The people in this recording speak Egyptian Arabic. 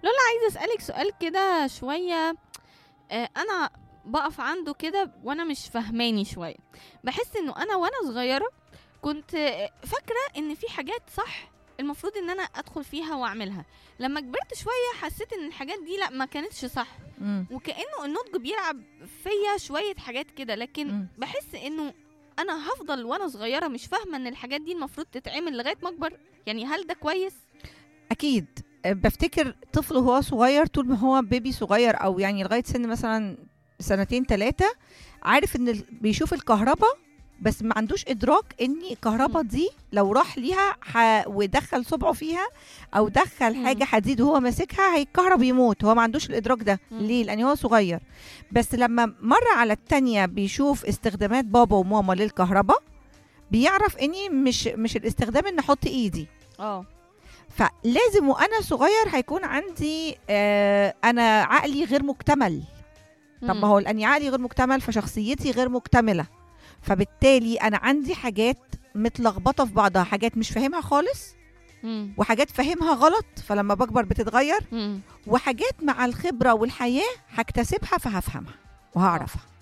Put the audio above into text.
عايزه اسالك سؤال كده شويه آه، انا بقف عنده كده وانا مش فهماني شويه بحس انه انا وانا صغيره كنت آه، فاكره ان في حاجات صح المفروض ان انا ادخل فيها واعملها لما كبرت شويه حسيت ان الحاجات دي لا ما كانتش صح مم. وكانه النضج بيلعب فيا شويه حاجات كده لكن مم. بحس انه انا هفضل وانا صغيره مش فاهمه ان الحاجات دي المفروض تتعمل لغايه ما اكبر يعني هل ده كويس اكيد أه، بفتكر طفل وهو صغير طول ما هو بيبي صغير او يعني لغايه سن مثلا سنتين ثلاثه عارف ان ال- بيشوف الكهرباء بس ما عندوش ادراك ان الكهرباء مم. دي لو راح ليها ح... ودخل صبعه فيها او دخل مم. حاجه حديد وهو ماسكها هيتكهرب يموت هو ما عندوش الادراك ده مم. ليه لان هو صغير بس لما مره على التانية بيشوف استخدامات بابا وماما للكهرباء بيعرف اني مش مش الاستخدام ان احط ايدي اه فلازم وانا صغير هيكون عندي آه انا عقلي غير مكتمل طب ما هو لاني عقلي غير مكتمل فشخصيتي غير مكتمله فبالتالي انا عندي حاجات متلخبطه في بعضها حاجات مش فاهمها خالص مم. وحاجات فاهمها غلط فلما بكبر بتتغير مم. وحاجات مع الخبره والحياه هكتسبها فهفهمها وهعرفها